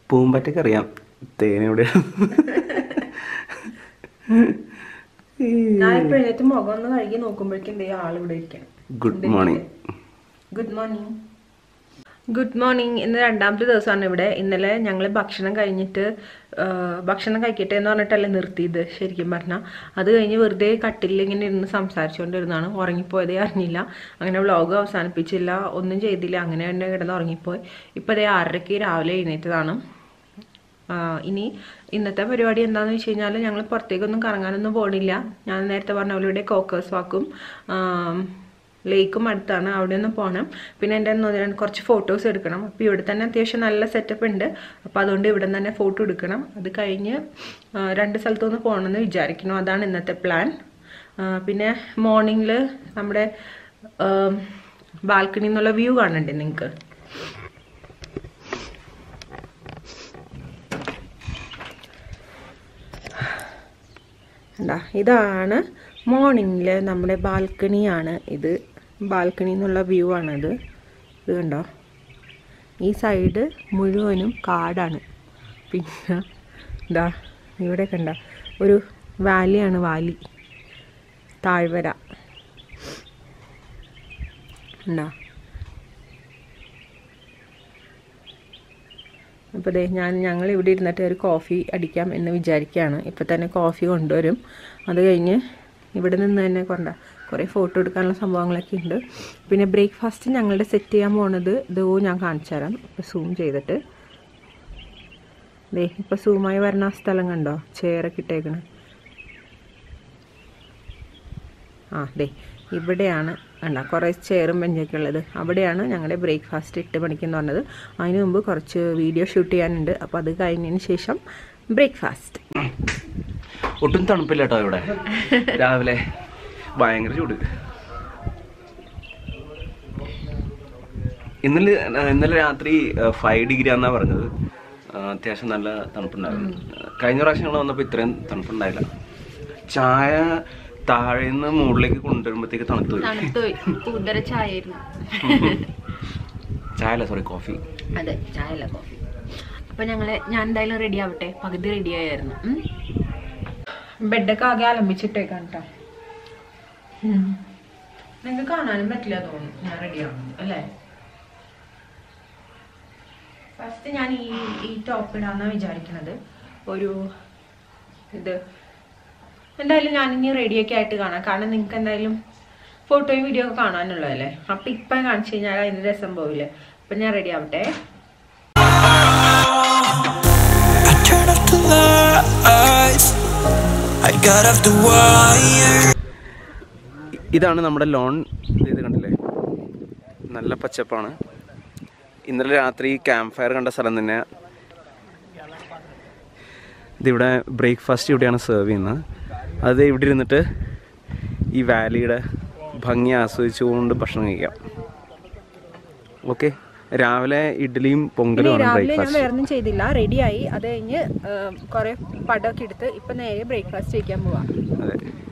പൂമ്പറ്റയ്ക്ക് അറിയാം തേനെവിടെ ഞാൻ ഇപ്പൊ എഴുന്നേറ്റ് മുഖം ഒന്ന് കഴുകി നോക്കുമ്പോഴേക്കും എന്തേ ആൾ ഇവിടെ ഇരിക്കണം good morning good morning good morning ഇന്ന് രണ്ടാമത്തെ ദിവസമാണ് ഇവിടെ ഇന്നലെ ഞങ്ങൾ ഭക്ഷണം കഴിഞ്ഞിട്ട് ആ, ഭക്ഷണം കഴിക്കട്ടെ എന്ന് പറഞ്ഞിട്ടല്ലേ നിർത്തിയത് ശരിക്കും പറഞ്ഞാൽ അത് കഴിഞ്ഞ് വെറുതെ കട്ടിലിൽ ഇങ്ങനെ ഇരുന്ന് സംസാരിച്ചുകൊണ്ടിരുന്നതാണ് ഉറങ്ങിപ്പോയതേ അറിഞ്ഞില്ല അങ്ങനെ വ്ളോഗ് അവസാനിപ്പിച്ചില്ല ഒന്നും ചെയ്തില്ല അങ്ങനെ തന്നെ കിടന്ന് ഉറങ്ങിപ്പോയി ഇപ്പോൾ അതേ ആറരയ്ക്ക് രാവിലെ എഴുന്നേറ്റതാണ് ആ, ഇനി ഇന്നത്തെ പരിപാടി എന്താണെന്ന് വെച്ച് കഴിഞ്ഞാൽ ഞങ്ങൾ പുറത്തേക്കൊന്നും കറങ്ങാനൊന്നും പോകണില്ല ഞാൻ നേരത്തെ പറഞ്ഞ പോലെ ഇവിടെ കോക്കേഴ്സ് വാക്കും ലേക്കും അടുത്താണ് അവിടെ ഒന്ന് പോകണം പിന്നെ എൻ്റെ ഒന്ന് രണ്ട് കുറച്ച് ഫോട്ടോസ് എടുക്കണം അപ്പോൾ ഇവിടെ തന്നെ അത്യാവശ്യം നല്ല സെറ്റപ്പ് ഉണ്ട് അപ്പോൾ അതുകൊണ്ട് ഇവിടെ നിന്ന് തന്നെ ഫോട്ടോ എടുക്കണം അത് കഴിഞ്ഞ് ആ, രണ്ട് സ്ഥലത്തൊന്ന് പോകണമെന്ന് വിചാരിക്കണം അതാണ് ഇന്നത്തെ പ്ലാൻ പിന്നെ മോർണിംഗിൽ നമ്മുടെ ബാൽക്കണിയിൽ നിന്നുള്ള വ്യൂ കാണണ്ടേ നിങ്ങൾക്ക് എന്താ ഇതാണ് മോർണിംഗിൽ നമ്മുടെ ബാൽക്കണിയാണ് ഇത് ബാൽക്കണി എന്നുള്ള വ്യൂ ആണത് ഇത് കണ്ടോ ഈ സൈഡ് മുഴുവനും കാടാണ് പിന്നെ എന്താ ഇവിടെ കണ്ട ഒരു വാലിയാണ് വാലി താഴ്വര എന്താ അപ്പോൾ ദേ ഞാൻ ഞങ്ങൾ ഇവിടെ ഇരുന്നിട്ട് ഒരു കോഫി അടിക്കാം എന്ന് വിചാരിക്കുകയാണ് ഇപ്പോൾ തന്നെ കോഫി കൊണ്ടുവരും അത് കഴിഞ്ഞ് ഇവിടെ നിന്ന് തന്നെ കൊണ്ട കുറേ ഫോട്ടോ എടുക്കാനുള്ള സംഭവങ്ങളൊക്കെ ഉണ്ട് പിന്നെ ബ്രേക്ക്ഫാസ്റ്റ് ഞങ്ങളുടെ സെറ്റ് ചെയ്യാൻ പോണത് ഇതോ ഞാൻ കാണിച്ചു തരാം ഇപ്പോൾ സൂം ചെയ്തിട്ട് ദേ ഇപ്പോൾ സൂമായി വരുന്ന ആ സ്ഥലം കണ്ടോ ചെയറൊക്കെ ഇട്ടേക്കണേ ആ ദേ ഇവിടെയാണ് കണ്ട കുറേ ചെയറും ബെഞ്ചൊക്കെ ഉള്ളത് അവിടെയാണ് ഞങ്ങളുടെ ബ്രേക്ക്ഫാസ്റ്റ് എട്ട് മണിക്കെന്ന് പറഞ്ഞത് അതിന് മുമ്പ് കുറച്ച് വീഡിയോ ഷൂട്ട് ചെയ്യാനുണ്ട് അപ്പോൾ അത് കഴിഞ്ഞതിന് ശേഷം ബ്രേക്ക്ഫാസ്റ്റ് ഒട്ടും തണുപ്പില്ല കേട്ടോ ഇവിടെ രാവിലെ ഭയങ്കര ചൂട് ഇന്നലെ ഇന്നലെ രാത്രി ഫൈവ് ഡിഗ്രി ആണെന്നാ പറഞ്ഞത് ആ, അത്യാവശ്യം നല്ല തണുപ്പുണ്ടായിരുന്നു കഴിഞ്ഞ പ്രാവശ്യം ഞങ്ങൾ വന്നപ്പോൾ ഇത്രയും തണുപ്പുണ്ടായില്ല ചായ താഴെ നിന്ന് മുകളിലേക്ക് കൊണ്ടുവരുമ്പോഴത്തേക്ക് തണുത്തു പോയി തണുത്തുപോയി ഉദര ചായ ആയിരുന്നു ചായ അല്ല സോറി കോഫി അതെ ചായ അല്ല കോഫി അപ്പോൾ ഞങ്ങൾ ഞാൻ എന്തായാലും റെഡി ആവട്ടെ പകുതി റെഡി ആയിരുന്നു ബെഡൊക്കെ ആകെ അലമ്പിച്ചിട്ടേക്കാണ് കേട്ടോ നിങ്ങൾക്ക് കാണാനും പറ്റില്ല തോന്നുന്നു ഞാൻ റെഡി ആവുന്നു അല്ലേ ഫസ്റ്റ് ഞാൻ ഈ ഈ ടോപ്പ് ഇടാന്നാ വിചാരിക്കണത് ഒരു ഇത് എന്തായാലും ഞാൻ ഇനി റെഡിയൊക്കെ ആയിട്ട് കാണാം കാരണം നിങ്ങൾക്ക് എന്തായാലും ഫോട്ടോയും വീഡിയോ ഒക്കെ കാണാനുള്ളതല്ലേ അപ്പം ഇപ്പം കാണിച്ചു കഴിഞ്ഞാൽ അതിൻ്റെ രസം പോവില്ലേ അപ്പം ഞാൻ റെഡി ആവട്ടെ I turn off the lights. I got off the wire. ഇതാണ് നമ്മുടെ ലോൺ ഇത് കണ്ടില്ലേ നല്ല പച്ചപ്പാണ് ഇന്നലെ രാത്രി ക്യാമ്പ് ഫയർ കണ്ട സ്ഥലം തന്നെ ഇതിവിടെ ബ്രേക്ക്ഫാസ്റ്റ് ഇവിടെയാണ് സെർവ് ചെയ്യുന്നത് അത് ഇവിടെ ഇരുന്നിട്ട് ഈ വാലിയുടെ ഭംഗി ആസ്വദിച്ചുകൊണ്ട് ഭക്ഷണം കഴിക്കാം ഓക്കെ രാവിലെ ഇഡ്ഡലിയും പൊങ്കലുമാണ് രാവിലെ ഞാൻ ബ്രേക്ക്ഫാസ്റ്റ് വേറൊന്നും ചെയ്തില്ല റെഡിയായി അത് കഴിഞ്ഞ് കുറെ പടമൊക്കെ എടുത്ത് ഇപ്പൊ നേരെ ബ്രേക്ക്ഫാസ്റ്റ് കഴിക്കാൻ പോവാം അതെ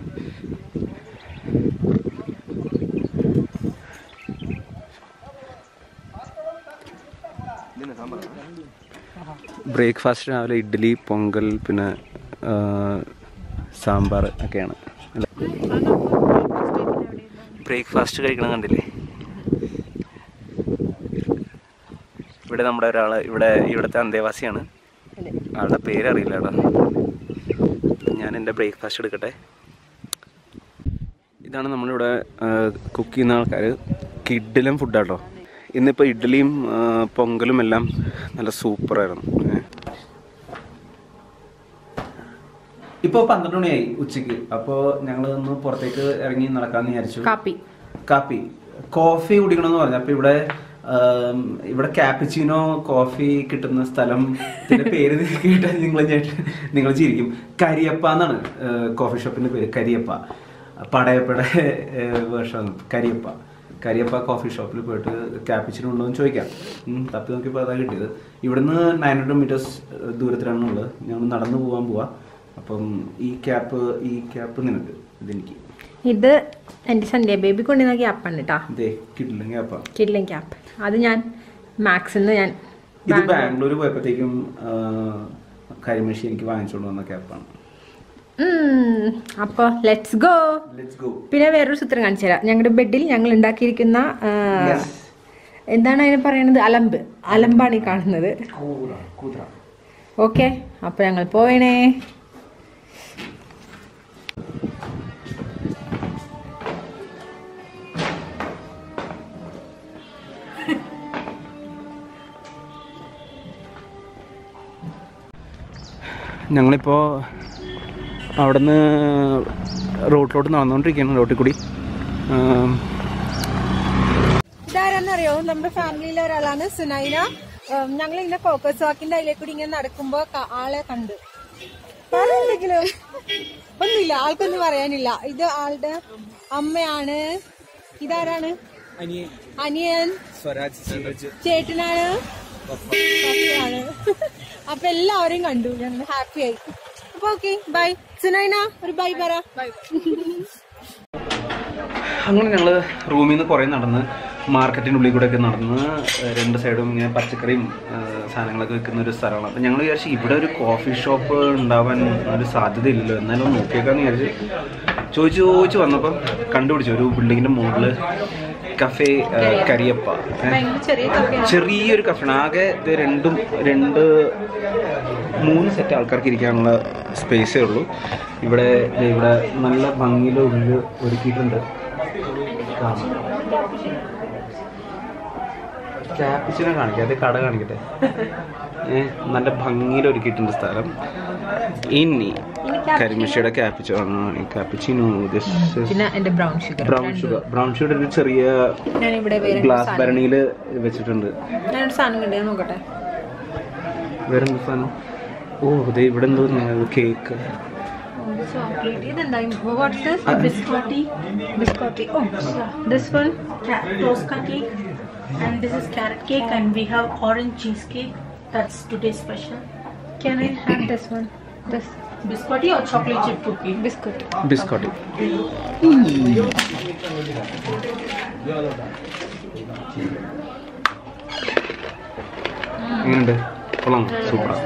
ബ്രേക്ക്ഫാസ്റ്റ് രാവിലെ ഇഡ്ഡലി പൊങ്കൽ പിന്നെ ആ, സാമ്പാർ ഒക്കെയാണ് അല്ലേ ബ്രേക്ക്ഫാസ്റ്റ് കഴിക്കണം കണ്ടില്ലേ ഇവിടെ നമ്മുടെ ഒരാൾ ഇവിടെ ഇവിടുത്തെ അന്തേവാസിയാണ് ആളുടെ പേരറിയില്ല കേട്ടോ ഞാൻ എൻ്റെ ബ്രേക്ക്ഫാസ്റ്റ് എടുക്കട്ടെ ഇതാണ് നമ്മളിവിടെ കുക്ക് ചെയ്യുന്ന ആൾക്കാർ കിഡിലും ഫുഡാട്ടോ ഇന്നിപ്പോൾ ഇഡ്ഡലിയും ആ, പൊങ്കലും എല്ലാം നല്ല സൂപ്പറായിരുന്നു ഇപ്പോൾ പന്ത്രണ്ട് മണിയായി ഉച്ചയ്ക്ക് അപ്പോൾ ഞങ്ങൾ ഒന്ന് പുറത്തേക്ക് ഇറങ്ങി നടക്കാമെന്ന് വിചാരിച്ചു കാപ്പി കാപ്പി കോഫി കുടിക്കണമെന്ന് പറഞ്ഞു അപ്പൊ ഇവിടെ ആം, ഇവിടെ ക്യാപ്പിച്ചിനോ കോഫി കിട്ടുന്ന സ്ഥലം ഇതിന്റെ പേര് കേട്ടാൽ നിങ്ങൾ നിങ്ങൾ ചിരിക്കും കരിയപ്പ എന്നാണ് കോഫി ഷോപ്പിന്റെ പേര് കരിയപ്പ പടയപ്പയുടെ വേർഷൻ കരിയപ്പ കരിയപ്പ കോഫി ഷോപ്പിൽ പോയിട്ട് ക്യാപ്പിച്ചിനോ ഉണ്ടോ എന്ന് ചോദിക്കാം ഉം, തപ്പി നോക്കിയപ്പോൾ അതാ കിട്ടിയത് ഇവിടുന്ന് നയൻ ഹൺഡ്രഡ് മീറ്റേഴ്സ് ദൂരത്തിലാണ് ഉള്ളത് ഞങ്ങൾ നടന്നു പോകാൻ പോവാ അപ്പം ഈ ക്യാപ്പ് ഈ ക്യാപ്പ് നിനക്ക് ഇതെനിക്ക് ഇത് എൻ്റെ സന്ധ്യ ബേബി കൊണ്ടുവന്ന ക്യാപ്പാണ് കേട്ടോ ഇതേ കിട്ടില്ല ക്യാപ്പാ കിഡ്ലിൻ ക്യാപ്പ് അത് ഞാൻ മാക്സിൽ നിന്ന് ഞാൻ ഇത് ബാംഗ്ലൂർ പോയപ്പോഴത്തേക്കും ആ, കരിമഷി എനിക്ക് വാങ്ങിച്ചോണ്ട് വന്ന ക്യാപ്പാണ് ഉം, അപ്പൊ ലെറ്റ്സ് ഗോ ലെറ്റ്സ് ഗോ പിന്നെ വേറൊരു ചിത്രം കാണിച്ചു തരാം ഞങ്ങളുടെ ബെഡിൽ ഞങ്ങൾ ഉണ്ടാക്കിയിരിക്കുന്ന ആ, എന്താണ് അതിന് പറയുന്നത് അലമ്പ് അലമ്പാണ് ഈ കാണുന്നത് ഓക്കെ അപ്പൊ ഞങ്ങൾ പോവേണേ ഞങ്ങളിപ്പോൾ അവിടുന്ന് റോട്ടിലോട്ട് നടന്നുകൊണ്ടിരിക്കുകയാണ് റോട്ടിൽ കൂടി ആം, ഇതാരെന്നറിയോ നമ്മുടെ ഫാമിലിയിലെ ഒരാളാണ് സുനൈന ഞങ്ങൾ ഇങ്ങനെ കോക്കസ് വാക്കിന്റെ അതിലേക്ക് കൂടി ഇങ്ങനെ നടക്കുമ്പോ ക- ആളെ കണ്ട് പറയെന്തെങ്കിലും ഒന്നുമില്ല ആൾക്കൊന്നും പറയാനില്ല ഇത് ആളുടെ അമ്മയാണ് ഇതാരാണ് അനിയൻ ചേട്ടനാണ് പപ്പയാണ് അപ്പൊ എല്ലാവരെയും കണ്ടു ഞങ്ങൾ ഹാപ്പി ആയി അപ്പൊ ഓക്കെ ബൈ സുനൈന ഒരു ബൈ പറ അങ്ങനെ ഞങ്ങൾ റൂമിൽ നിന്ന് കുറേ നടന്ന് മാർക്കറ്റിൻ്റെ ഉള്ളിൽ കൂടെ ഒക്കെ നടന്ന് ഏഹ്, രണ്ട് സൈഡും ഇങ്ങനെ പച്ചക്കറിയും ഏഹ്, സാധനങ്ങളൊക്കെ വെക്കുന്ന ഒരു സ്ഥലമാണ് അപ്പം ഞങ്ങൾ വിചാരിച്ചു ഇവിടെ ഒരു കോഫി ഷോപ്പ് ഉണ്ടാവാൻ ഒരു സാധ്യതയില്ലല്ലോ എന്നാലും ഒന്ന് നോക്കിയേക്കാന്ന് വിചാരിച്ച് ചോദിച്ചു ചോദിച്ചു വന്നപ്പം കണ്ടുപിടിച്ചു ഒരു ബിൽഡിങ്ങിൻ്റെ മുകളിൽ കഫേ ഏഹ്, കരിയപ്പ ഏഹ്. ചെറിയ കഫയാണ്. ചെറിയൊരു കഫേണ് ആകെ ഇത് രണ്ടും രണ്ട് മൂന്ന് സെറ്റ് ആൾക്കാർക്ക് ഇരിക്കാനുള്ള സ്പേസേ ഉള്ളൂ ഇവിടെ ദേ ഇവിടെ നല്ല ഭംഗിയിലെ ഉള്ളിൽ ഒരുക്കിയിട്ടുണ്ട് കാണാം ക്യാപ്പിച്ചിനെ കാണിക്കാം അത് കട കാണിക്കട്ടെ ഏ നല്ല ഭംഗിയിൽ ഒരുക്കിയിട്ടുണ്ട് സ്ഥലം ഇനി കരിമിഷയുടെ ക്യാപ്പിച്ചോ ആണ് ക്യാപ്പിച്ചിനോ പിന്നെ എന്റെ brown sugar brown sugar brown sugar ഒരു ചെറിയ ഞാനിവിടെ വേറെ ഗ്ലാസ് ഭരണിയിൽ വെച്ചിട്ടുണ്ട് ഞാനൊരു സാധനം കണ്ടു ഞാൻ നോക്കട്ടെ വേറെ എന്ത് സാധനം ഓ അതെ ഇവിടെ എന്തോ കേക്ക് ചോക്ലേറ്റ് ഇതെന്താ what's this biscotti biscotti oh this one Yeah, Tosca cake, and this is carrot cake, and we have orange cheesecake. That's today's special. Can I have this one this Biscotti or chocolate chip cookie? Biscotti biscotti എങ്ങനെയുണ്ട് കൊള്ളാം സൂപ്പറാ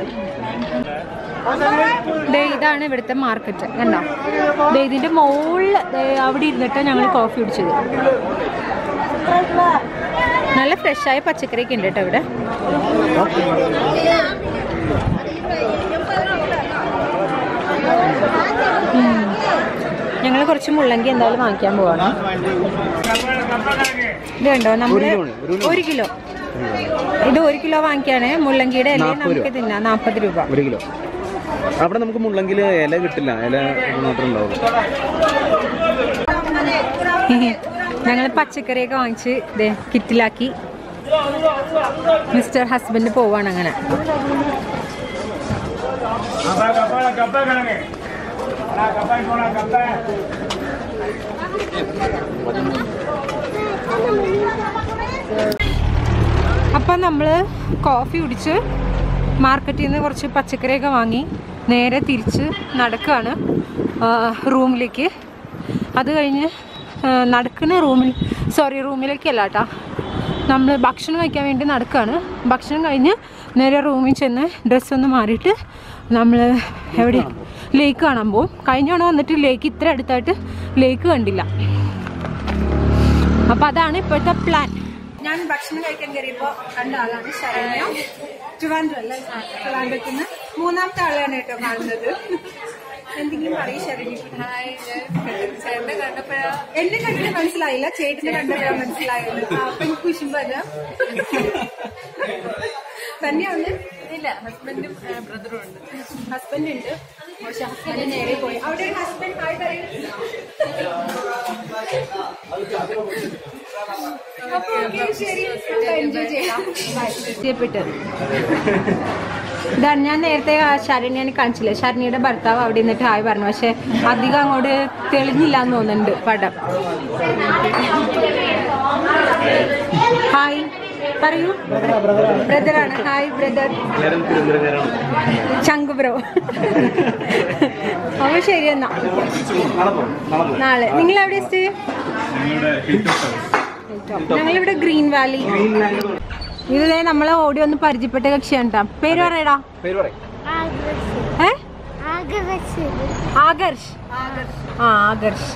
ദേ ഇതാണ് ഇവിടുത്തെ market കണ്ടോ ദേ ഇതിന്റെ മുകളിൽ അവിടെ ഇരുന്നിട്ട് ഞങ്ങൾ കോഫി കുടിച്ചത് നല്ല ഫ്രഷായ പച്ചക്കറിയൊക്കെ ഉണ്ട് കേട്ടോ ഇവിടെ ഞങ്ങൾ കുറച്ച് മുള്ളങ്കി എന്തായാലും വാങ്ങിക്കാൻ പോവാണ് ഇത് കണ്ടോ നമ്മൾ ഒരു കിലോ, ഒരു കിലോ. ഒരു കിലോ ഇത് ഒരു കിലോ വാങ്ങിക്കാണ് മുള്ളങ്കിയുടെ ഇല നാപ്പത് നമുക്ക് രൂപ. തിന്നാം നാൽപ്പത് രൂപ ഒരു കിലോ അവിടെ നമുക്ക് മുള്ളെങ്കിൽ ഇല കിട്ടില്ല ഇല മാത്രമേ ഉണ്ടാവുള്ളൂ ഞങ്ങൾ പച്ചക്കറിയൊക്കെ വാങ്ങിച്ച് ദേ കിറ്റിലാക്കി മിസ്റ്റർ ഹസ്ബൻഡ് പോവാണ് അങ്ങനെ അപ്പം നമ്മൾ കോഫി കുടിച്ച് മാർക്കറ്റിൽ നിന്ന് കുറച്ച് പച്ചക്കറിയൊക്കെ വാങ്ങി നേരെ തിരിച്ച് നടക്കുകയാണ് റൂമിലേക്ക് അത് കഴിഞ്ഞ് ആ, നടക്കുന്ന റൂമിൽ സോറി റൂമിലേക്കല്ല കേട്ടോ നമ്മൾ ഭക്ഷണം കഴിക്കാൻ വേണ്ടി നടക്കുകയാണ് ഭക്ഷണം കഴിഞ്ഞ് നേരെ റൂമിൽ ചെന്ന് ഡ്രസ്സൊന്ന് മാറിയിട്ട് നമ്മൾ എവിടെ ലേക്ക് കാണാൻ പോകും കഴിഞ്ഞ തവണ വന്നിട്ട് ലേക്ക് ഇത്ര അടുത്തായിട്ട് ലേക്ക് കണ്ടില്ല അപ്പൊ അതാണ് ഇപ്പോഴത്തെ പ്ലാൻ ഞാൻ ഭക്ഷണം കഴിക്കാൻ കയറിയപ്പോ കണ്ട ആളാണ് ശരണ്യ ട്രിവാൻഡ്രം അല്ല ട്രിവാൻഡ്രത്തിൽ നിന്ന് മൂന്നാമത്തെ ആളെയാണ് കേട്ടോ കാണുന്നത് എന്തെങ്കിലും പറയും ശരണ്യ എന്നെ കണ്ടിട്ട് മനസ്സിലായില്ല ചേട്ടനെ കണ്ടപ്പോഴാണ് മനസ്സിലായത് ആ, അപ്പൊ എനിക്ക് കുശുമ്പല്ല തന്നെയാണ് ഇല്ല ഹസ്ബൻഡും ബ്രദറും ഉണ്ട് ഹസ്ബൻഡ് ഉണ്ട് പക്ഷെ ഹസ്ബൻഡ് നേരെ പോയി അവിടെ ഒരു ഹസ്ബൻഡ് ഹായ് പറയും അപ്പൊ ഓക്കേ, ശരി എൻജോയ് ചെയ്യാം ചെയ്യപ്പെട്ട് ഇതാണ് ഞാൻ നേരത്തെ ആ ശരണ്യനെ കാണിച്ചില്ലേ ശരണ്യയുടെ ഭർത്താവ് അവിടെ നിന്നിട്ട് ഹായ് പറഞ്ഞു പക്ഷെ അധികം അങ്ങോട്ട് തെളിഞ്ഞില്ല എന്ന് തോന്നുന്നുണ്ട് പടം ഹായ് പറയൂ ബ്രദറാണ് ഹായ് ബ്രദർ എല്ലാവരും തിരുവനന്തപുരംകാരാണ് ചങ്ക് ബ്രോ അപ്പൊ ശരി എന്നാ നാളെ പോകും നാളെ പോകും നാളെ നിങ്ങൾ എവിടെ സ്റ്റേ ഞങ്ങളിവിടെ ഗ്രീൻ വാലി ഇത് ദേ നമ്മളെ ഓടി ഒന്ന് പരിചയപ്പെട്ട കക്ഷിയാണ് ട്ടാ. പേര് പറയടാ പേര് പറയും ഏ ആകർഷ് ആ ആകർഷ്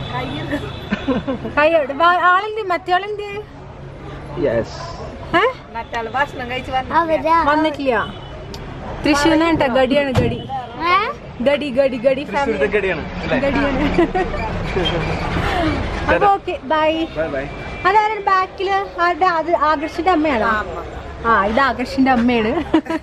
കൈയോട് ആളെന്ത് മറ്റേ ആളെന്ത് യെസ് ഏ വന്നിട്ടില്ല തൃശ്ശൂർന്ന് കേട്ടോ ഗഡിയാണ് ഗഡി ഗഡി ഗഡി ഗഡി ഫാമിലി ഗഡിയാണ് അല്ലേ ഗഡിയാണ് അപ്പൊ ഓക്കെ ബൈ ബൈ ബൈ അതാരുടെ ബാക്കില് ആരുടെ അത് ആകർഷിന്റെ അമ്മയാണോ ആ ഇത് ആകർഷിന്റെ അമ്മയാണ്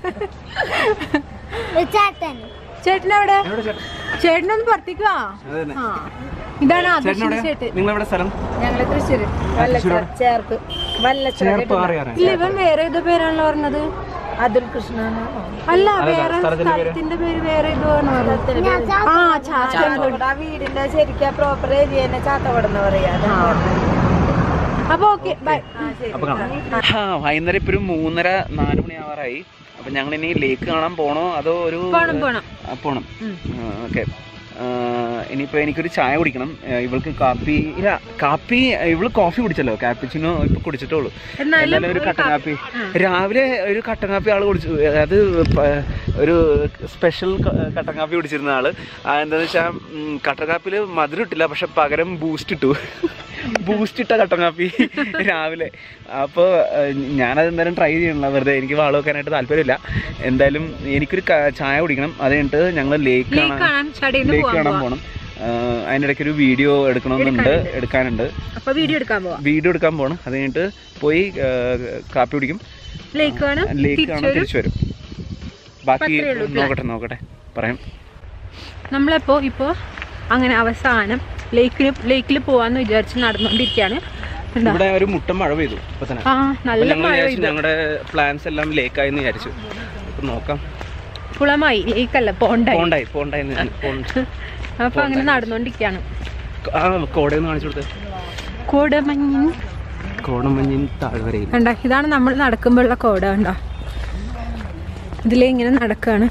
ചേട്ടൻ എവിടെ എവിടെ ചേട്ടൻ ചേട്ടനൊന്ന് പുറത്തേക്ക് വാ അത് തന്നെ ആ ഇതാണ് ചേട്ടൻ ആകർഷിന്റെ എവിടെ ചേട്ടൻ നിങ്ങൾ എവിടെ സ്ഥലം ഞങ്ങള് തൃശ്ശൂര് വല്ലച്ചിറ ചേർപ്പ് വല്ലച്ചിറ ചേർപ്പ് അറിയാം ഇല്ല ഇവൻ വേറെ ഏതോ പേരാണല്ലോ പറഞ്ഞത് അതുൽ കൃഷ്ണ അല്ല അതല്ല, വേറെ സ്ഥലത്തിന്റെ പേര്? സ്ഥലത്തിന്റെ പേര് വേറെ ഏതോ ആണ് പറഞ്ഞത് ആ ചാത്തൻകുടി ആ വീടിന്റെ ശരിക്കും പ്രോപ്പർ ഏരിയ തന്നെ ചാത്തപടന്ന് പറയാ അപ്പൊ ഓക്കെ ബൈ അപ്പൊ കാണാം ആ, വൈകുന്നേരം ഇപ്പൊ ഒരു മൂന്നര നാല് മണി ആവാറായി അപ്പൊ ഞങ്ങൾ ഇനി ലേക്ക് കാണാൻ പോണോ അതോ ഒരു പോണം പോണം ആ, പോണം ഓക്കെ ഇനിയിപ്പോ എനിക്കൊരു ചായ കുടിക്കണം ആ, ഇവൾക്ക് കാപ്പി ഇല്ല കാപ്പി ഇവള് കോഫി കുടിച്ചല്ലോ കാപ്പിച്ചിനോ ഇപ്പൊ കുടിച്ചിട്ടുള്ളൂ എന്നാലും എന്നാലും ഒരു കട്ടൻ കാപ്പി രാവിലെ ഒരു കട്ടൻ കാപ്പി ആള് കുടിച്ചു അത് പ- ഒരു സ്പെഷ്യൽ കട്ടൻ കാപ്പി കുടിച്ചിരുന്ന ആള് ആ, എന്താന്ന് വെച്ചാൽ കട്ടൻ കാപ്പില് മധുരം ഇട്ടില്ല പക്ഷെ പകരം ബൂസ്റ്റ് ഇട്ടു ബൂസ്റ്റ് ഇട്ട കട്ടൻ കാപ്പി രാവിലെ അപ്പോൾ ഞാനത് എന്തായാലും ട്രൈ ചെയ്യണില്ല വെറുതെ എനിക്ക് വാള് വെക്കാനായിട്ട് താല്പര്യമില്ല എന്തായാലും എനിക്കൊരു ക- ചായ കുടിക്കണം അത് കഴിഞ്ഞിട്ട് ഞങ്ങൾ ലേക്ക് ലേക്ക് കാണാൻ കാണാൻ ചടയിൽ ലേക്ക് പോവാൻ കാണാൻ പോവാം പോകണം അതിൻ്റെ ഇടയ്ക്ക് ഒരു വീഡിയോ എടുക്കണമെന്നുണ്ട് എടുക്കാനുണ്ട് അപ്പൊ വീഡിയോ എടുക്കാൻ പോവാം വീഡിയോ എടുക്കാൻ പോകണം അത് കഴിഞ്ഞിട്ട് പോയി ആ, കാപ്പി കുടിക്കും ലേക്ക് കാണാം ലേക്ക് കാണാൻ തിരിച്ചു തിരിച്ചു വരും ബാക്കി അത്രയേ ഉള്ളൂ plan. നോക്കട്ടെ നോക്കട്ടെ പറയാം നമ്മളിപ്പോ ഇപ്പോ അങ്ങനെ അവസാനം ലേക്കിൽ ലേക്കിൽ പോവാന്ന് വിചാരിച്ച് നടന്നുകൊണ്ടിരിക്കുകയാണ് കണ്ടോ? ഇവിടെ ഒരു മുട്ട മഴ പെയ്തു ഇപ്പൊ തന്നെ ആ അപ്പൊ നല്ല ഞങ്ങൾ മഴ വിചാരിച്ചു പെയ്തു ഞങ്ങളുടെ പ്ലാൻസ് എല്ലാം ലേക്കായെന്ന് വിചാരിച്ചു അപ്പൊ നോക്കാം കുളമായി ലേക്കല്ല പോണ്ടായി പോണ്ടായി പോണ്ടായി എന്ന് ഞാൻ- പോണ്ട. അപ്പൊ അങ്ങനെ നടന്നുകൊണ്ടിരിക്കുകയാണ് ആ കോടയൊന്ന് കാണിച്ചു കൊടുത്തേ കോടമഞ്ഞിൻ കോടമഞ്ഞിൻ താഴ്വരയിൽ കണ്ട ഇതാണ് നമ്മൾ നടക്കുമ്പോഴുള്ള കോട കണ്ട ഇതിലേ ഇങ്ങനെ നടക്കാണ്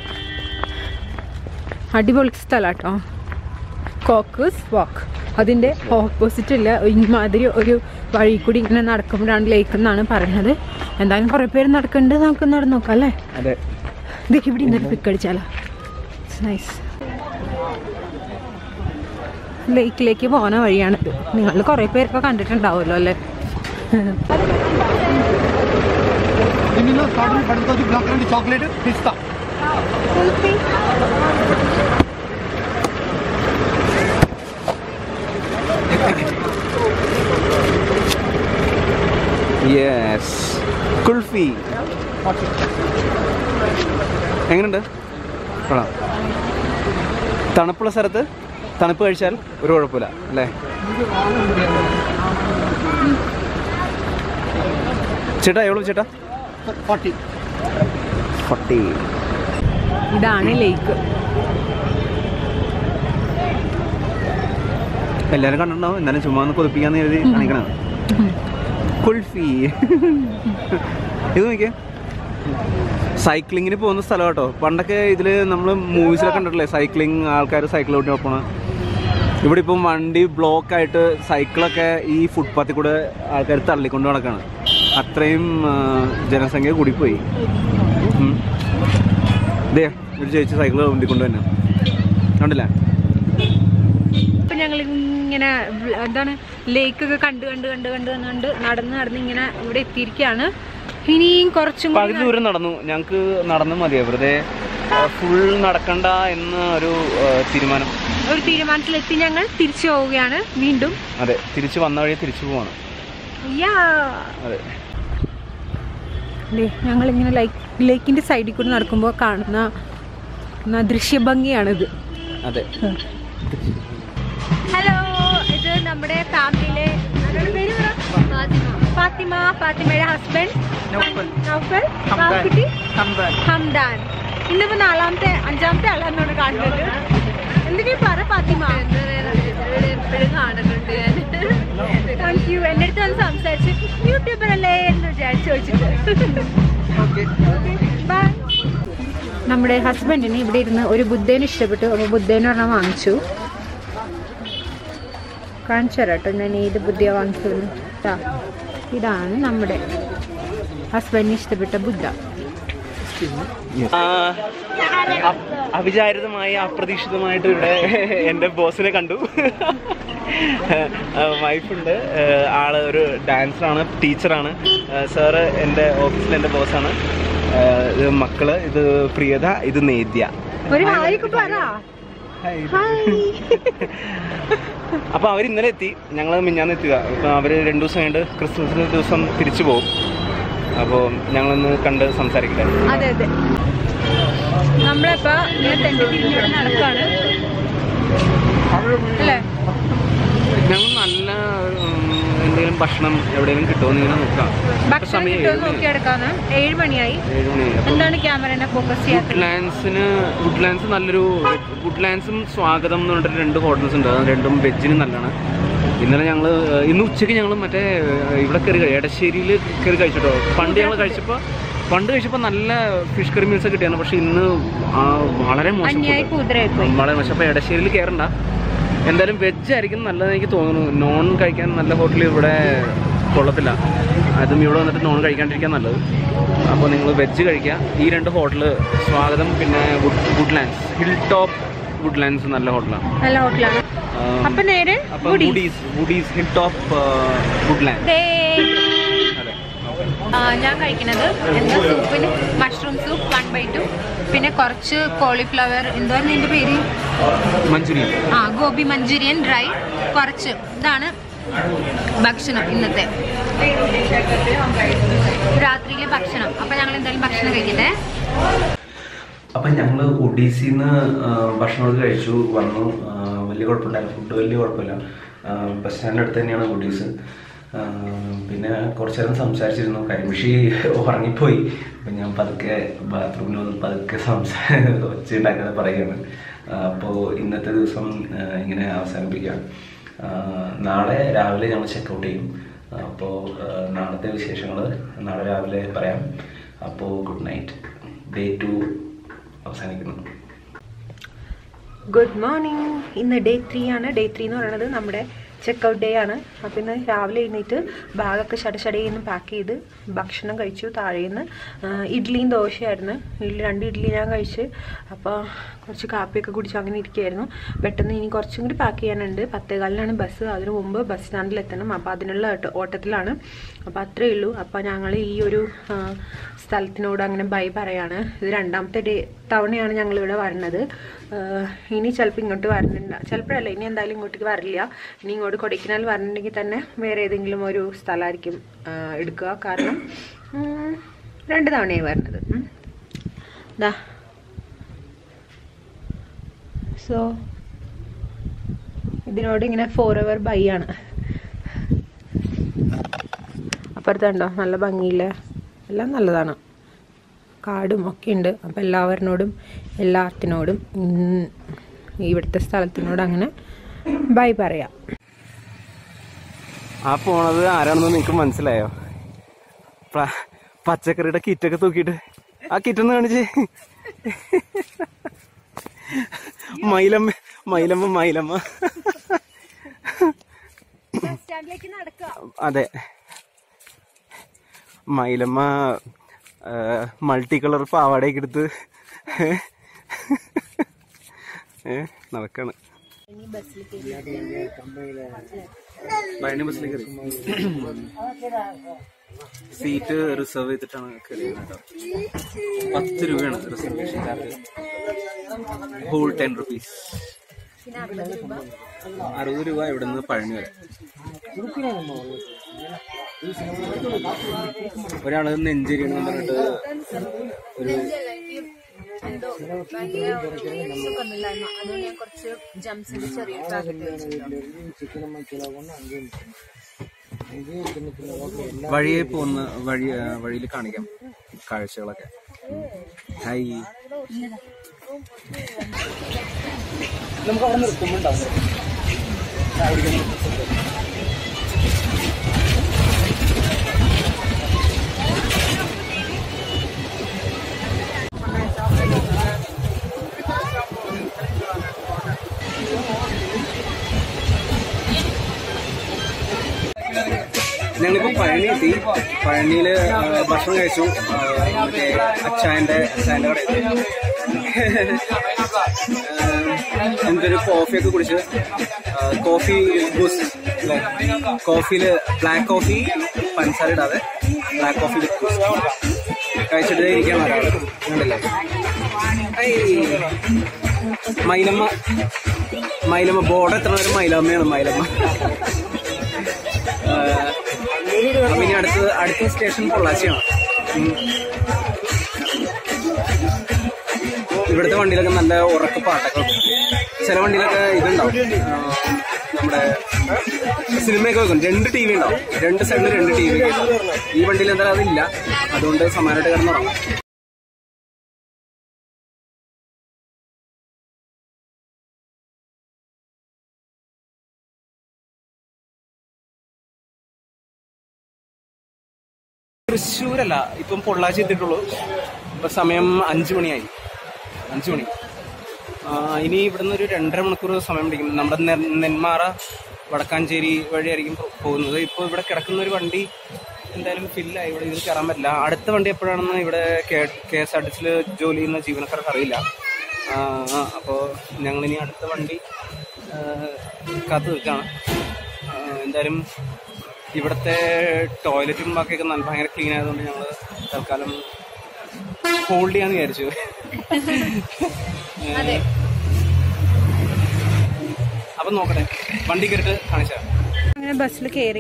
അടിപൊളി സ്ഥലം കേട്ടോ കോക്കസ് വാക്ക് അതിൻ്റെ ഓപ്പോസിറ്റ് ഇല്ല ഇമാതിരി ഒരു വഴി കൂടി ഇങ്ങനെ നടക്കുമ്പോഴാണ് ലേക്ക് എന്നാണ് പറയുന്നത് എന്തായാലും കുറേ പേര് നടക്കുന്നുണ്ട് നമുക്ക് നടന്നു നോക്കാം അല്ലേ അതെ ഇത് ഇവിടെ ഇന്നലെ പിക്ക് അടിച്ചാലോ നൈസ് ലേക്കിലേക്ക് പോകുന്ന വഴിയാണിത് നിങ്ങൾ കുറേ പേരൊക്കെ കണ്ടിട്ടുണ്ടാവുമല്ലോ അല്ലേ ಇನ್ನೂ ಸ್ಟಾರ್ಟಿಂಗ್ ಪಡೆದು ಬ್ಲಾಕ್ ರೆಂಡಿ ಚಾಕ್ಲೇಟ್ ಪಿಸ್ತಾ യെസ് കുൾഫി എങ്ങനെയുണ്ട് കൊള്ളാം തണുപ്പുള്ള സ്ഥലത്ത് തണുപ്പ് കഴിച്ചാൽ ഒരു കുഴപ്പമില്ല അല്ലേ ചേട്ടാ എവ്വളോ ചേട്ടാ ಫಾರ್ಟಿ ഫോർട്ടി ഇതാണ് ലേക്ക് എല്ലാവരും കണ്ടിട്ടുണ്ടാവും എന്നാലും ചുമ്മാ ഒന്ന് കൊതിപ്പിക്കാന്ന് കരുതി കാണിക്കണം കുൾഫി ഇത് നോക്കിയേ സൈക്ലിങ്ങിന് പോകുന്ന സ്ഥലം കേട്ടോ പണ്ടൊക്കെ ഇതിൽ നമ്മൾ മൂവീസിലൊക്കെ കണ്ടിട്ടില്ലേ സൈക്ലിംഗ് ആൾക്കാർ സൈക്കിൾ ഓട്ടി പോകണം ഇവിടെ ഇപ്പം വണ്ടി ബ്ലോക്ക് ആയിട്ട് സൈക്കിളൊക്കെ ഈ ഫുട്പാത്തിൽ കൂടെ ആൾക്കാർ തള്ളിക്കൊണ്ട് നടക്കാണ് അത്രയും ആ, ജനസംഖ്യ കൂടിപ്പോയി ഉം. ദേ ഒരു ചേച്ചി സൈക്കിൾ കൊണ്ടിക്കൊണ്ട് തന്നെ കണ്ടില്ലേ ഇപ്പൊ ഞങ്ങൾ ഇങ്ങനെ വ്ല- എന്താണ് ലേക്കൊക്കെ കണ്ട് കണ്ട് കണ്ട് കണ്ട് കണ്ട് കണ്ട് നടന്ന് നടന്ന് ഇങ്ങനെ ഇവിടെ എത്തിയിരിക്കുകയാണ് ഇനിയും കുറച്ചും കൂടി പകുതി ദൂരം നടന്നു ഞങ്ങൾക്ക് നടന്നു മതിയോ വെറുതെ ഫുൾ നടക്കണ്ട എന്ന ഒരു ആ, തീരുമാനം ഒരു തീരുമാനത്തിലെത്തി ഞങ്ങൾ തിരിച്ചു പോവുകയാണ് വീണ്ടും അതെ തിരിച്ചു വന്ന വഴി തിരിച്ചു പോവാണ് യാ അതെ ഞങ്ങൾ ഇങ്ങനെ ലൈക്ക് ലേക്കിന്റെ സൈഡിൽ കൂടി നടക്കുമ്പോൾ കാണുന്ന ന- ദൃശ്യഭംഗിയാണിത് അതെ ഹലോ ഇത് നമ്മുടെ ഫാമിലിയിലെ ആരുടെ പേര് പറ? ഫാത്തിമ ഫാത്തിമയുടെ ഹസ്ബൻഡ് നൗഫൽ വാക്കുട്ടി ഹംദാൻ ഇന്നിപ്പോ നാലാമത്തെ അഞ്ചാമത്തെ ആളാണെന്നാണ് കാണുന്നത് എന്തെങ്കിലും പറ ഫാത്തിമ എപ്പോഴും കാണുന്നുണ്ട് താങ്ക് യു എൻ്റെ അടുത്ത് വന്ന് സംസാരിച്ച് യൂട്യൂബർ അല്ലേ എന്ന് വിചാരിച്ചു ചോദിച്ചിട്ട് ബൈ നമ്മുടെ ഹസ്ബൻഡിന് ഇവിടെ ഇരുന്ന് ഒരു ബുദ്ധേനെ ഇഷ്ടപ്പെട്ടു അപ്പോൾ ബുദ്ധേനെ ഒരെണ്ണം വാങ്ങിച്ചു കാണിച്ചു തരാം കേട്ടോ ഞാൻ ഏത് ബുദ്ധിയാണ് വാങ്ങിച്ചതെന്ന് ട്ടാ. ഇതാണ് നമ്മുടെ ഹസ്ബൻഡിന് ഇഷ്ടപ്പെട്ട ബുദ്ധ അവിചാരിതമായി അപ്രതീക്ഷിതമായിട്ട് ഇവിടെ എൻ്റെ ബോസിനെ കണ്ടു വൈഫുണ്ട് ആള് ഒരു ഡാൻസറാണ് ടീച്ചറാണ് സാറ് എൻ്റെ ഓഫീസിൽ എൻ്റെ ബോസാണ് ഇത് മക്കള് ഇത് പ്രിയത ഇത് നേദ്യ ഒരു ഹായൊക്കെ പറ അപ്പൊ അവർ ഇന്നലെ എത്തി ഞങ്ങൾ മിഞ്ഞാന്ന് എത്തിയതാ അപ്പൊ അവര് രണ്ടു ദിവസം കഴിഞ്ഞിട്ട് ക്രിസ്മസിന് ദിവസം തിരിച്ചു പോകും അപ്പോൾ ഞങ്ങളൊന്ന് കണ്ട് സംസാരിക്കട്ടെ അതെ അതെ നമ്മളിപ്പോ ഇങ്ങനെ തെണ്ടി തിരിഞ്ഞിവിടെ നടക്കാണ് അല്ലേ ഞങ്ങൾ നല്ല ഉം, എന്തെങ്കിലും ഭക്ഷണം എവിടെയെങ്കിലും കിട്ടുമെന്ന് ഇങ്ങനെ നോക്കാം ഇപ്പൊ ഭക്ഷണം സമയം കിട്ടുമോ ഏഴ് മണി. നോക്കിയെടുക്കാന്ന് ഏഴ് മണിയായി ഏഴ് മണിയായി. അപ്പം എന്താണ് ക്യാമറനെ ഫോക്കസ് ചെയ്യാത്തത് വുഡ്ലാൻഡ്സിന് വുഡ്ലാൻഡ്സ് നല്ലൊരു വുഡ്ലാൻഡ്സും സ്വാഗതം എന്ന് പറഞ്ഞിട്ട് രണ്ട് ഹോട്ടൽസ് ഉണ്ട് അത് രണ്ടും വെജിന് നല്ലതാണ് ഇന്നലെ ഞങ്ങൾ ഇന്ന് ഉച്ചയ്ക്ക് ഞങ്ങൾ മറ്റേ ഏഹ്, ഇവിടെ കയറി കഴി- എടശ്ശേരിയിൽ കയറി കഴിച്ചിട്ടോ പണ്ട് ഞങ്ങൾ കഴിച്ചപ്പോൾ പണ്ട് കഴിച്ചപ്പോൾ നല്ല ഫിഷ് കറി മീൽസ് കിട്ടിയാണ് പക്ഷെ ഇന്ന് ആ, വളരെ മോശം അന്യായി food. കുതിരയായി പോയി വളരെ മോശം അപ്പോൾ എടശ്ശേരിയിൽ കയറണ്ട എന്തായാലും വെജ് ആയിരിക്കും നല്ലത് എനിക്ക് തോന്നുന്നു നോൺ കഴിക്കാൻ നല്ല ഹോട്ടൽ ഇവിടെ കൊള്ളത്തില്ല അതും ഇവിടെ വന്നിട്ട് നോൺ കഴിക്കാണ്ടിരിക്കാൻ നല്ലത് അപ്പോൾ നിങ്ങൾ വെജ് കഴിക്കുക ഈ രണ്ട് ഹോട്ടൽ സ്വാഗതം പിന്നെ wood Woodlands hill top Woodlands നല്ല ഹോട്ടലാണ് നല്ല ഹോട്ടലാണ് അപ്പൊ നേരെ അപ്പം ഗുഡി Woodies Woodies hill top Woodland അതെ ഞാൻ കഴിക്കുന്നത് എന്താ സൂപ്പിന് mushroom soup one by two പിന്നെ കുറച്ച് കോളിഫ്ലവർ എന്തായിരുന്നു ഇതിന്റെ പേര് മഞ്ചൂരിയൻ ആ ഗോബി മഞ്ചൂരിയൻ ഡ്രൈ കുറച്ച് ഇതാണ് ഭക്ഷണം ഇന്നത്തെ രാത്രിയിലെ ഭക്ഷണം അപ്പൊ ഞങ്ങൾ എന്തായാലും ഭക്ഷണം കഴിക്കട്ടെ അപ്പം ഞങ്ങൾ ഒഡീസിന്ന് ഭക്ഷണമൊക്കെ കഴിച്ചു വന്നു ആ, വലിയ കുഴപ്പമുണ്ടായിരുന്നു ഫുഡ് വലിയ കുഴപ്പമില്ല ആ, ബസ് സ്റ്റാൻഡിൻ്റെ അടുത്ത് തന്നെയാണ് ഒഡീസ് ആ, പിന്നെ കുറച്ചു നേരം സംസാരിച്ചിരുന്നു കരിമിഷി ഉറങ്ങിപ്പോയി അപ്പം ഞാൻ പതുക്കെ ബാത്റൂമിൽ വന്ന് പതുക്കെ സംസാ ഒച്ചയുണ്ടാക്കാതെ പറയുകയാണ് അപ്പോൾ ഇന്നത്തെ ദിവസം ആ, ഇങ്ങനെ അവസാനിപ്പിക്കുകയാണ് ആ, നാളെ രാവിലെ ഞങ്ങൾ ചെക്കൗട്ട് ചെയ്യും അപ്പോൾ നാളത്തെ വിശേഷങ്ങൾ നാളെ രാവിലെ പറയാം അപ്പോൾ ഗുഡ് നൈറ്റ് ഡേ ടു അവസാനിക്കുന്നു ഗുഡ് മോർണിംഗ് ഇന്ന് ഡേ ത്രീ ആണ് ഡേ ത്രീ എന്ന് പറയുന്നത് നമ്മുടെ ചെക്കൗട്ട് ഡേ ആണ് അപ്പോൾ ഇന്ന് രാവിലെ എഴുന്നേറ്റ് ബാഗൊക്കെ ഷടഷടയെന്ന് പാക്ക് ചെയ്ത് ഭക്ഷണം കഴിച്ചു താഴേന്ന് ഇഡ്ഡലിയും ദോശയായിരുന്നു ഇഡ്ഡലി രണ്ട് ഇഡ്ഡലി ഞാൻ കഴിച്ച് അപ്പോൾ കുറച്ച് കാപ്പിയൊക്കെ കുടിച്ച് അങ്ങനെ ഇരിക്കുകയായിരുന്നു പെട്ടെന്ന് ഇനി കുറച്ചും കൂടി പാക്ക് ചെയ്യാനുണ്ട് പത്തേകാലിനാണ് ബസ് അതിനു മുമ്പ് ബസ് സ്റ്റാൻഡിൽ എത്തണം അപ്പോൾ അതിനുള്ള ഓട്ട- ഓട്ടത്തിലാണ് അപ്പോൾ അത്രയേ ഉള്ളൂ അപ്പോൾ ഞങ്ങൾ ഈ ഒരു ആ, സ്ഥലത്തിനോട് അങ്ങനെ ബൈ പറയാണ് ഇത് രണ്ടാമത്തെ ഡേ തവണയാണ് ഞങ്ങളിവിടെ വരുന്നത് ആഹ് ഇനി ചിലപ്പോൾ ഇങ്ങോട്ട് വരണ്ട ചിലപ്പോഴല്ല ഇനി എന്തായാലും ഇങ്ങോട്ടേക്ക് വരില്ല ഇനി ഇങ്ങോട്ട് കൊടൈക്കനാൽ വരണമെങ്കിൽ തന്നെ വേറെ ഏതെങ്കിലും ഒരു സ്ഥലമായിരിക്കും ആഹ് എടുക്കുക കാരണം ഉം, രണ്ട് തവണയായി വരുന്നത് ഉം. ദാ സോ ഇതിനോട് ഇങ്ങനെ ഫോർ എവർ ബൈ ആണ് അപ്പുറത്തുണ്ടോ നല്ല ഭംഗിയില്ലേ എല്ലാം നല്ലതാണ് കാടും ഒക്കെ ഉണ്ട് അപ്പം എല്ലാവരിനോടും എല്ലാത്തിനോടും ഉം, ഇവിടുത്തെ സ്ഥലത്തിനോട് അങ്ങനെ ബൈ പറയാം ആ പോണത് ആരാണെന്ന് നിങ്ങൾക്ക് മനസ്സിലായോ പ- പച്ചക്കറിയുടെ കിറ്റൊക്കെ തൂക്കിയിട്ട് ആ കിറ്റൊന്ന് കാണിച്ച് മൈലമ്മ മൈലമ്മ മൈലമ്മ അതെ മൈലമ്മ മൾട്ടി കളർ പാവാടയൊക്കെ എടുത്ത് ഏ നടക്കാണ് ഭരണി ബസ്സിൽ കയറി സീറ്റ് റിസർവ് ചെയ്തിട്ടാണ് കയറിയത് കേട്ടോ പത്ത് രൂപയാണ് reservation charge whole ten rupees അറുപത് രൂപ ഇവിടെ നിന്ന് പഴനി വരെ ഒരാള് നെഞ്ചരിയെന്ന് പറഞ്ഞിട്ട് ഒരു കുറച്ച് ജംസിന്റെ ചെറിയ പാക്കറ്റ് വഴിയെ പോകുന്ന വഴി വഴിയിൽ കാണിക്കാം കാഴ്ചകളൊക്കെ ഹായ് നമുക്ക് അവിടെ നിർത്തുമ്പോണ്ടാവും ഞങ്ങളിപ്പോ പഴനി എത്തി പഴനിയില് ആ, ഭക്ഷണം കഴിച്ചു ആ, മറ്റേ അച്ചായന്റെ അച്ചായന്റെ കടയിൽ എന്തൊരു കോഫിയൊക്കെ കുടിച്ച് ആ, കോഫി ബൂസ്റ്റ് അല്ലേ കോഫിയില് ബ്ലാക്ക് കോഫി പഞ്ചസാര ഇടാതെ ബ്ലാക്ക് കോഫി വിത്ത് ബൂസ്റ്റ് കഴിച്ചിട്ട് ഇരിക്കാൻ ഒരാള് കണ്ടില്ലേ ഐ. മൈലമ്മ മൈലമ്മ ബോർഡ് എത്ര നേരം മൈലമ്മയാണ് മൈലമ്മ ആ, അപ്പൊ ഇനി അടുത്ത അടുത്ത സ്റ്റേഷൻ പൊള്ളാച്ചിയാണ് ഉം. ഇവിടുത്തെ വണ്ടിയിലൊക്കെ നല്ല ഉറക്ക പാട്ടൊക്കെ ഉണ്ട്. ചില വണ്ടിയിലൊക്കെ ഇതുണ്ടാവും ആ, നമ്മുടെ സിനിമയൊക്കെ വെക്കും രണ്ട് ടി വി ഉണ്ടാവും രണ്ട് സൈഡിൽ രണ്ട് ടി വി ഈ വണ്ടിയിൽ എന്തായാലും അതില്ല അതുകൊണ്ട് സമാനമായിട്ട് കിടന്നുറങ്ങാം തൃശ്ശൂരല്ല ഇപ്പം പൊള്ളാച്ചി എത്തിയിട്ടുള്ളൂ ഇപ്പൊ സമയം അഞ്ചു മണിയായി അഞ്ചു മണി ആ, ഇനി ഇവിടുന്ന് ഒരു രണ്ടര മണിക്കൂർ സമയം പിടിക്കും നമ്മുടെ നെ- നെന്മാറ വടക്കാഞ്ചേരി വഴിയായിരിക്കും പോ- പോകുന്നത് ഇപ്പോൾ ഇവിടെ കിടക്കുന്ന ഒരു വണ്ടി എന്തായാലും ഫില്ലായി ഇവിടെ ഇതിൽ കയറാൻ പറ്റില്ല അടുത്ത വണ്ടി എപ്പോഴാണെന്ന് ഇവിടെ കെ എസ് ആർ ടി സിയിൽ ജോലി ചെയ്യുന്ന ജീവനക്കാർക്ക് അറിയില്ല അപ്പോൾ ഞങ്ങളിനി അടുത്ത വണ്ടി ആ, കാത്തു നിൽക്കുകയാണ് ആ, എന്തായാലും ഇവിടുത്തെ ടോയ്ലറ്റും ബാക്കിയൊക്കെ നല്ല ഭയങ്കര ക്ലീൻ ആയതുകൊണ്ട് ഞങ്ങൾ തൽക്കാലം ഹോൾഡ് ചെയ്യാന്ന് വിചാരിച്ചു അതെ അപ്പൊ നോക്കട്ടെ വണ്ടി കയറിട്ട് കാണിച്ചാ അങ്ങനെ ബസ്സിൽ കയറി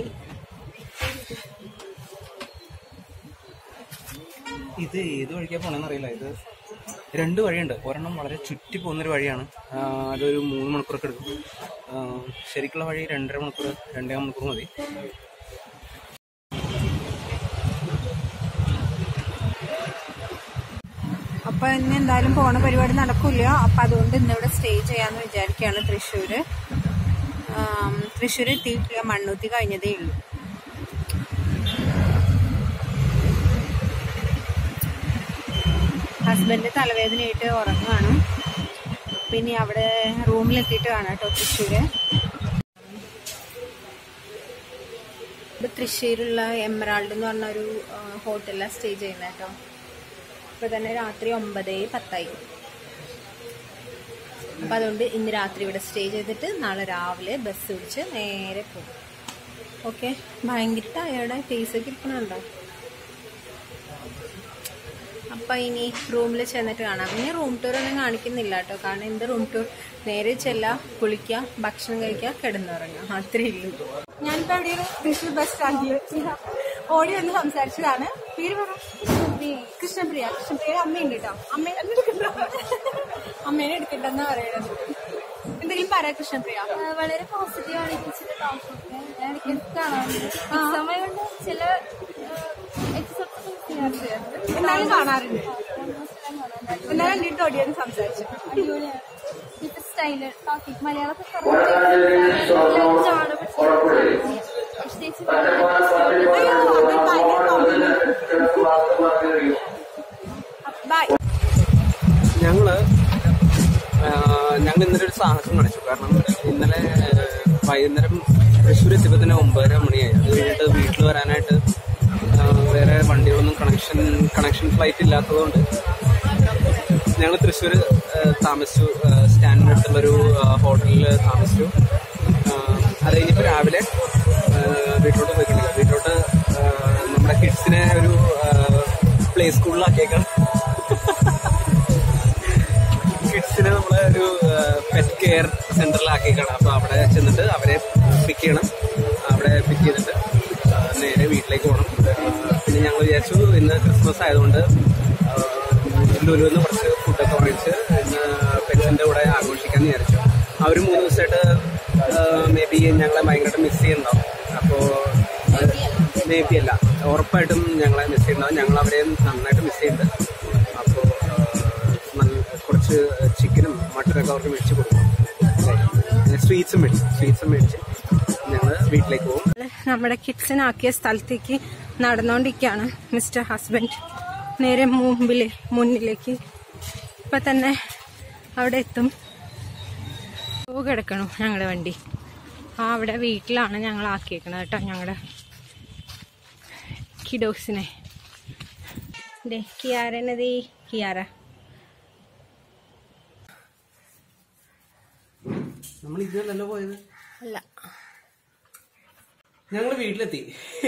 ഇത് ഏത് വഴിക്കാ പോണെന്ന് അറിയില്ല ഇത് രണ്ട് വഴിയുണ്ട് ഒരെണ്ണം വളരെ ചുറ്റി പോകുന്നൊരു വഴിയാണ് ആ, അതൊരു മൂന്ന് മണിക്കൂറൊക്കെ എടുക്കും ആ, ശരിക്കുള്ള വഴി രണ്ടര മണിക്കൂർ രണ്ടേ മണിക്കൂർ മതി അപ്പൊ ഇന്ന് എന്തായാലും പോണ പരിപാടി നടക്കില്ല അപ്പൊ അതുകൊണ്ട് ഇന്നിവിടെ സ്റ്റേ ചെയ്യാന്ന് വിചാരിക്കുകയാണ് തൃശ്ശൂര് ആം, തൃശ്ശൂര് എത്തിയിട്ടില്ല മണ്ണൂത്തി കഴിഞ്ഞതേ ഉള്ളൂ ഹസ്ബൻഡ് തലവേദനയായിട്ട് ഉറങ്ങുകയാണ് പിന്നെ അവിടെ റൂമിലെത്തിയിട്ട് കാണാം കേട്ടോ തൃശ്ശൂര് ഇത് തൃശ്ശൂരുള്ള എമറാൾഡ് എന്ന് പറഞ്ഞ ഒരു ഹോട്ടലിലാണ് സ്റ്റേ ചെയ്യുന്നത് കേട്ടോ ഇപ്പൊ തന്നെ രാത്രി ഒമ്പത് പത്തായി അപ്പൊ അതുകൊണ്ട് ഇന്ന് രാത്രി ഇവിടെ സ്റ്റേ ചെയ്തിട്ട് നാളെ രാവിലെ ബസ് പിടിച്ച് നേരെ പോകും ഓക്കെ ഭയങ്കര ടയേർഡ് ഫേസ് ഒക്കെ ഇരിക്കണുണ്ടോ അപ്പൊ ഇനി റൂമിൽ ചെന്നിട്ട് കാണാം ഇനി റൂം ടൂർ ഒന്നും കാണിക്കുന്നില്ല കേട്ടോ കാരണം എന്ത് റൂം ടൂർ നേരെ ചെല്ലുക കുളിക്കുക ഭക്ഷണം കഴിക്കുക കിടന്നുറങ്ങുക അത്രേ ഉള്ളൂ ഞാനിപ്പോ എവിടെയാണ് തൃശ്ശൂർ ബസ് സ്റ്റാൻഡില് ഓടി വന്ന് സംസാരിച്ചതാണ് പേര് പറ കൃഷ്ണപ്രിയ കൃഷ്ണപ്രിയ അമ്മയുണ്ട് കേട്ടോ അമ്മ എന്നെ എടുക്കണ്ടോ അമ്മേനെ എടുക്കണ്ടെന്നാ പറയണത് എന്തെങ്കിലും പറയാ കൃഷ്ണപ്രിയ വളരെ പോസിറ്റീവ് ആണ് ഇച്ചിരി ടോപ്പിക് ഞാൻ ഇടയ്ക്ക് കാണാറുണ്ട് സമയം കൊണ്ട് ചില എപ്പിസോഡ്സ് എന്നാലും കാണാറുണ്ട് എന്നാലും കണ്ടിട്ട് ഓടി വന്ന് സംസാരിച്ചു അടിപൊളിയാണ് ഇപ്പൊ സ്റ്റൈല് ടോപ്പിക് മലയാളത്തിൽ കുറച്ച് പ്രത്യേകിച്ച് അയ്യോ അത് ഭയങ്കര ബൈ ഞങ്ങള് ആ, ഞങ്ങൾ ഇന്നലെ ഒരു സാഹസം കാണിച്ചു കാരണം ഇന്നലെ ആ, വൈകുന്നേരം തൃശ്ശൂർ എത്തിയപ്പോൾ തന്നെ ഒമ്പതര മണിയായി അത് കഴിഞ്ഞിട്ട് വീട്ടിൽ വരാനായിട്ട് ആ, വേറെ വണ്ടികളൊന്നും കണക്ഷൻ കണക്ഷൻ ഫ്ലൈറ്റ് ഇല്ലാത്തതുകൊണ്ട് ഞങ്ങൾ തൃശ്ശൂർ താമസിച്ചു ആ, സ്റ്റാൻഡിൻ്റെ അടുത്തുള്ളൊരു ഹോട്ടലിൽ താമസിച്ചു ആ, അത് കഴിഞ്ഞപ്പോൾ രാവിലെ ആ, വീട്ടിലോട്ട് പോയിക്കൊണ്ടിരിക്കുക വീട്ടിലോട്ട് ആ, നമ്മുടെ കിഡ്സിനെ ഒരു പ്ലേ സ്കൂളിലാക്കിയേക്കാണ് കിഡ്സിനെ നമ്മളെ ഒരു പെറ്റ് കെയർ സെന്ററിലാക്കിയേക്കാണ് അപ്പൊ അവിടെ ചെന്നിട്ട് അവരെ പിക്ക് ചെയ്യണം അവിടെ പിക്ക് ചെയ്തിട്ട് ആ, നേരെ വീട്ടിലേക്ക് പോകണം ആ, പിന്നെ ഞങ്ങൾ വിചാരിച്ചു ഇന്ന് ക്രിസ്മസ് ആയതുകൊണ്ട് ലുലുന്ന് കുറച്ച് ഫുഡൊക്കെ വാങ്ങിച്ച് ഇന്ന് പെറ്റ്സിന്റെ കൂടെ ആഘോഷിക്കാന്ന് വിചാരിച്ചു അവർ മൂന്ന് ദിവസമായിട്ട് മേ ബി ഞങ്ങളെ ഭയങ്കരമായിട്ട് മിസ് ചെയ്യുന്നുണ്ടാവും അപ്പോ മേ ബി അല്ല ഉറപ്പായിട്ടും ഞങ്ങളെ മിസ് ചെയ്യുന്നുണ്ടാവും ഞങ്ങൾ അവരെയും നന്നായിട്ട് മിസ് ചെയ്യുന്നുണ്ട് അപ്പോൾ നല്ല കുറച്ച് ചിക്കനും മട്ടനൊക്കെ അവർക്ക് മേടിച്ച് കൊടുക്കും സ്വീറ്റ്സും മേടിച്ചു സ്വീറ്റ്സും മേടിച്ച് ഞങ്ങൾ വീട്ടിലേക്ക് പോകും നമ്മുടെ കിഡ്സിനാക്കിയ സ്ഥലത്തേക്ക് നടന്നുകൊണ്ടിരിക്കുകയാണ് മിസ്റ്റർ ഹസ്ബൻഡ് നേരെ മുമ്പില് മുന്നിലേക്ക് ഇപ്പൊ തന്നെ അവിടെ എത്തും പോ കിടക്കണു ഞങ്ങളുടെ വണ്ടി ആ അവിടെ വീട്ടിലാണ് ഞങ്ങൾ ആക്കിയേക്കണത് കേട്ടോ ഞങ്ങളുടെ കിഡോക്സിനെ ദേ കിയാരനതേ കിയാര നമ്മൾ ഇതിലല്ലോ പോയത് അല്ല ഞങ്ങൾ വീട്ടിലെത്തി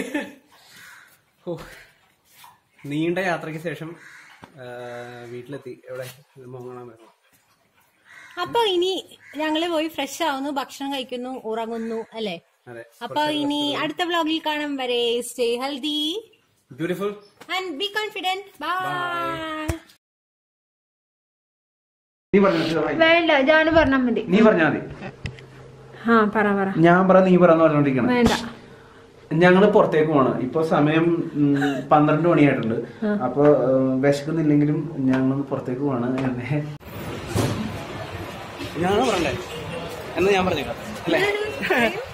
ഓ നീണ്ട യാത്രയ്ക്ക് ശേഷം ആ, വീട്ടിലെത്തി എവിടെ മോങ്ങണ വരണം അപ്പൊ ഇനി ഞങ്ങള് പോയി ഫ്രഷ് ആവുന്നു ഭക്ഷണം കഴിക്കുന്നു ഉറങ്ങുന്നു അല്ലേ അതെ അപ്പൊ ഇനി അടുത്ത വ്ലോഗിൽ കാണാൻ വരെ stay healthy beautiful and be confident bye നീ പറഞ്ഞോ വേണ്ട ജാന് പറഞ്ഞാൽ മതി നീ പറഞ്ഞാ മതി ആ പറ പറ ഞാൻ പറ നീ പറന്ന് പറഞ്ഞോണ്ടിരിക്കണം വേണ്ട ഞങ്ങള് പുറത്തേക്ക് പോണം ഇപ്പൊ സമയം ഉം, പന്ത്രണ്ട് മണിയായിട്ടുണ്ട് അപ്പൊ ഉം, വിശക്കുന്നില്ലെങ്കിലും ഞങ്ങൾ പുറത്തേക്ക് പോവാണ് എന്നെ ഞങ്ങൾ പറയണ്ടേ എന്ന് ഞാൻ പറഞ്ഞേക്കാം അല്ലേ